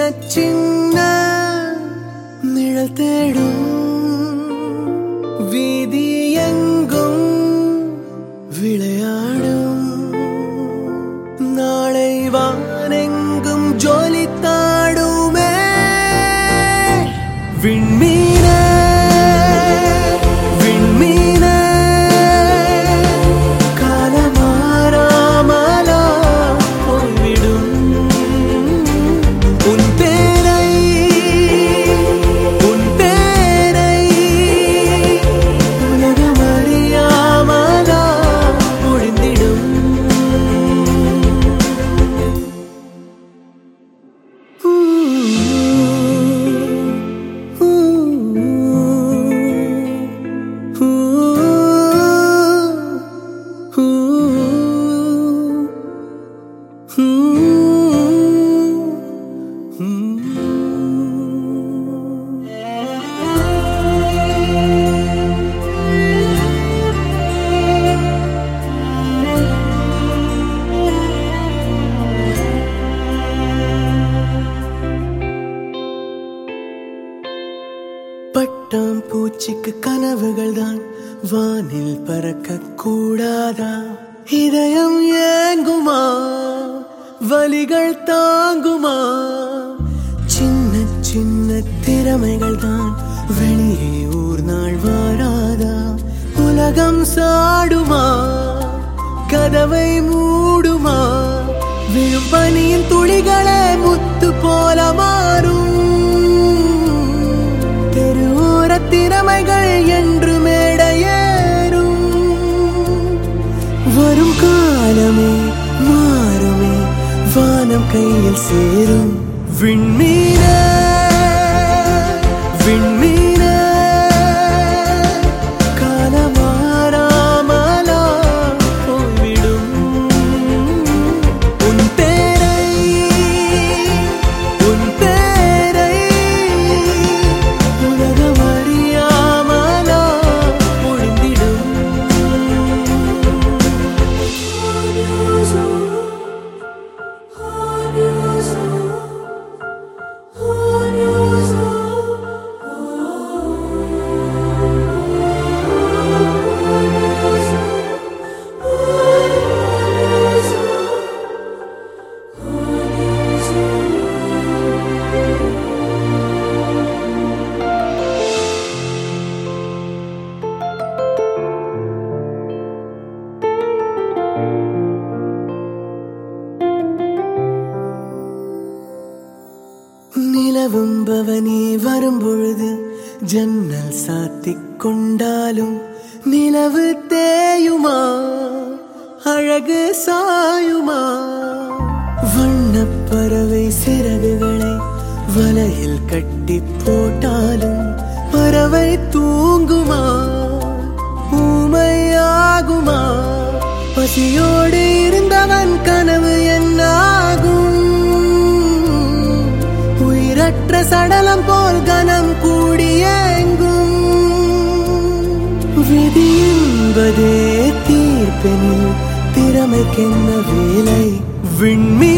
சின்ன நிழல் தேடும் வீதி எங்கும் விளையாடும் நாளை வானெங்கும் ஜொலித்தாடுமே விண்மீனே விண்மீனே காலமாறாமலா போய்விடும் உன் பேரை உன் பேரை உலகம் அறியாமலா ஒழிந்திடும் பட்டாம் பூச்சிக்கு கனவுகள் தான் வானில் பறக்க கூடாதா இதயம் ஏங்குமா வலிகள் தாங்குமா சின்ன சின்ன திறமைகள் தான் வெளியே ஊர் நாள் வாராதா உலகம் சாடுமா கதவை மூடுமா விழும் பனியின் துளிகளே முத்து போல மாறும் தெருவோர திறமைகள் என்று மேடையேறும் வரும் காலமே மாறுமே வானம் கையில் சேரும் விண்மீனே விண்மீனே காலமாறாமலா போய்விடும் உன் பேரை உன் பேரை உலகம் அறியாமலா ஒழிந்திடும் நிலவும் பவனி வரும்பொழுது ஜன்னல் சாத்திக் கொண்டாலும் நிலவு தேயுமா அழகு சாயுமா வண்ணப் பறவை சிறகுகளை வலையில் கட்டி போட்டாலும் பறவை தூங்குமா ஊமையாகுமா பசியோடு இருந்தவன் கனவு என்னாகும் உயிரற்ற சடலம் போல் கனம் கூடியேங்கும் விதி என்பதே தீர்ப்பெனில் திறமைக்கென்ன வேலை விண்மீ